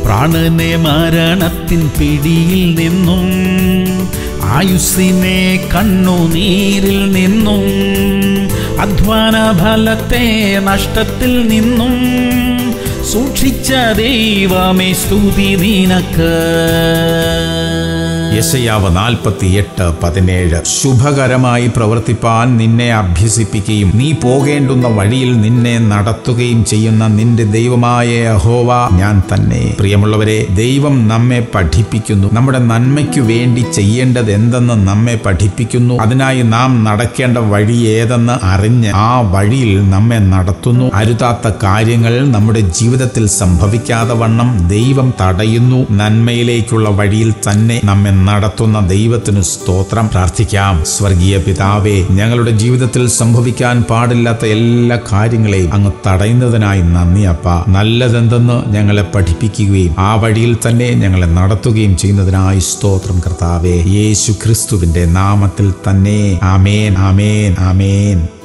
പ്രാണനെ മരണത്തിൻ പിടിയിൽ നിന്നും ആയുസ്സിനെ കണ്ണുനീരിൽ നിന്നും അധ്വാന ഫലത്തെ നഷ്ടത്തിൽ നിന്നും സൂക്ഷിച്ച ദൈവമേ സ്തുതി നിനക്ക് യശയാവ് നാൽപ്പത്തി എട്ട് പതിനേഴ് ശുഭകരമായി പ്രവർത്തിപ്പാൻ നിന്നെ അഭ്യസിപ്പിക്കുകയും നീ പോകേണ്ടുന്ന വഴിയിൽ നിന്നെ നടത്തുകയും ചെയ്യുന്ന നിന്റെ ദൈവമായ യഹോവ ഞാൻ തന്നെ പ്രിയമുള്ളവരെ ദൈവം നമ്മെ പഠിപ്പിക്കുന്നു നമ്മുടെ നന്മയ്ക്കു വേണ്ടി ചെയ്യേണ്ടത് എന്തെന്ന് നമ്മെ പഠിപ്പിക്കുന്നു അതിനായി നാം നടക്കേണ്ട വഴി ഏതെന്ന് അറിഞ്ഞ് ആ വഴിയിൽ നമ്മെ നടത്തുന്നു അരുതാത്ത കാര്യങ്ങൾ നമ്മുടെ ജീവിതത്തിൽ സംഭവിക്കാതെ വണ്ണം ദൈവം തടയുന്നു നന്മയിലേക്കുള്ള വഴിയിൽ തന്നെ നമ്മെ നടത്തുന്ന ദൈവത്തിനു സ്തോത്രം പ്രാർത്ഥിക്കാം സ്വർഗീയ പിതാവേ ഞങ്ങളുടെ ജീവിതത്തിൽ സംഭവിക്കാൻ പാടില്ലാത്ത എല്ലാ കാര്യങ്ങളെയും അങ്ങ് തടയുന്നതിനായി നന്ദി അപ്പ നല്ലതെന്തെന്ന് ഞങ്ങളെ പഠിപ്പിക്കുകയും ആ വഴിയിൽ തന്നെ ഞങ്ങളെ നടത്തുകയും ചെയ്യുന്നതിനായി സ്തോത്രം കർത്താവേ യേശു ക്രിസ്തുവിന്റെ നാമത്തിൽ തന്നെ ആമേൻ ആമേൻ ആമേൻ